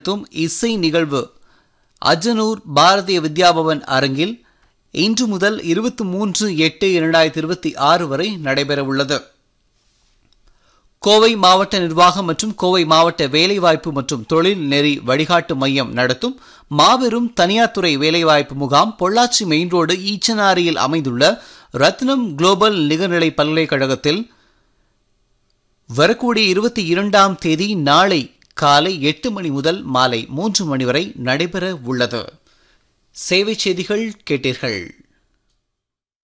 நடத்தும் இசை நிகழ்வு அஜனூர் பாரதிய வித்யாபவன் அரங்கில் இன்று முதல் இருபத்தி மூன்று எட்டு இரண்டாயிரத்தி இருபத்தி ஆறு வரை நடைபெறவுள்ளது கோவை மாவட்ட நிர்வாகம் மற்றும் கோவை மாவட்ட வேலைவாய்ப்பு மற்றும் தொழில் நெறி வழிகாட்டு மையம் நடத்தும் மாபெரும் தனியார் துறை வேலைவாய்ப்பு முகாம் பொள்ளாச்சி மெயின் ரோடு ஈச்சனாரியில் அமைந்துள்ள ரத்னம் குளோபல் நிகர்நிலை பல்கலைக்கழகத்தில் வரக்கூடிய இருபத்தி இரண்டாம் தேதி நாளை காலை எட்டு மணி முதல் மாலை மூன்று மணி வரை நடைபெற உள்ளது சேவை செய்திகள் கேட்டீர்கள்